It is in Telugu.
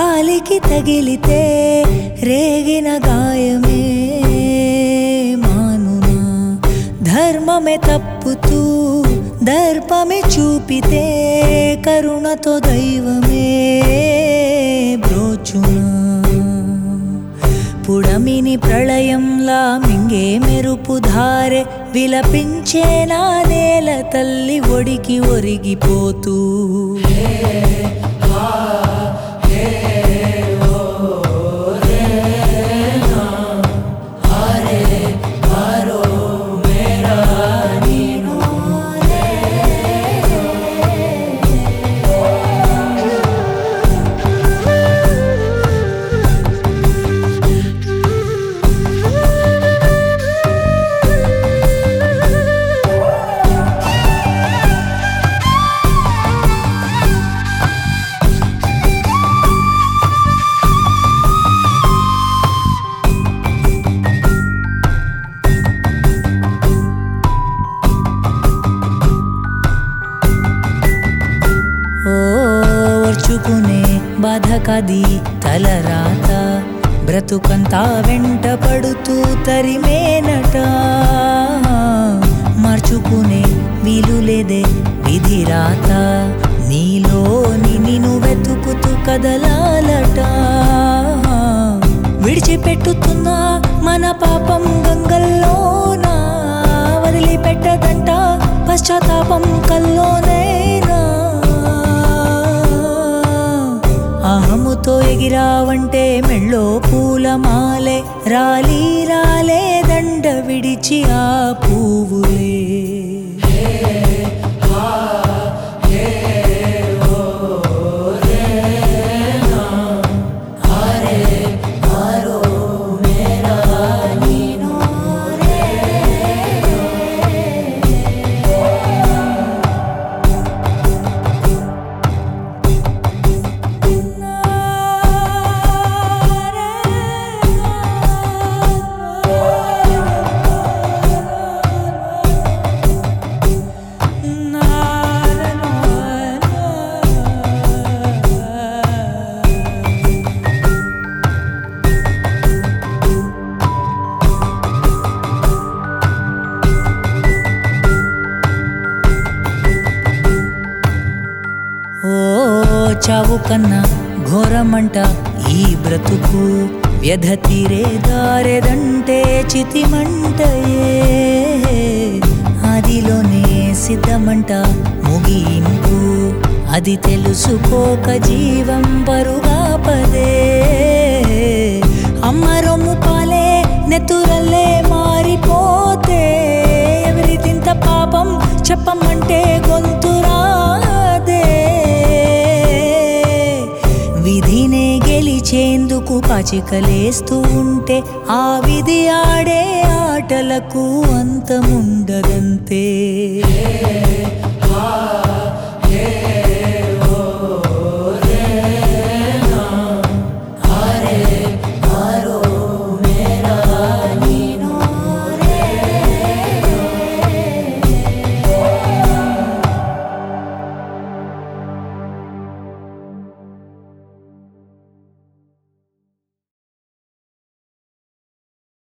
కాలికి తగిలితే రేగిన గాయమే మానునా ధర్మమే తప్పుతూ దర్పమే చూపితే కరుణతో దైవమే బ్రోచునా పుడమిని ప్రళయంలా మింగే మెరుపు ధారె విలపించే నా నేల తల్లి ఒడికి ఒరిగిపోతూ ఓ ఓర్చుకునే బాధ కది తలరాత బ్రతుకంతా వెంట పడుతూ తరిమేనట మార్చుకునే వీలు లేదే విధి రాత నీలోని నిన్ను వెతుకుతూ కదలాలట విడిచిపెట్టుతున్నా మన పాపం గంగల్లోనా వదిలిపెట్టదంట పశ్చాత్తాపం కల్లోనైనా అహముతో ఎగిరావంటే మెళ్ళో పూలమాలే రాలి రాలే దండ విడిచి ఆ పువ్వులే ఓ చావు కన్నా ఘోరమంట ఈ బ్రతుకు వ్యధ తీరే దారెదంటే చితిమంటయే అదిలోనే సిద్ధమంట ముగింపు అది తెలుసుకోక జీవం పరుగా పదే అమ్మ రొమ్ము పాలే నెత్తురల్లే మారిపోతే ఎవరిదింత పాపం చెప్పమంటే గొంతు రాదే విధినే గెలిచేందుకు పచికలేస్తూ ఉంటే ఆ విధి ఆడే ఆటలకు అంతముండదంతే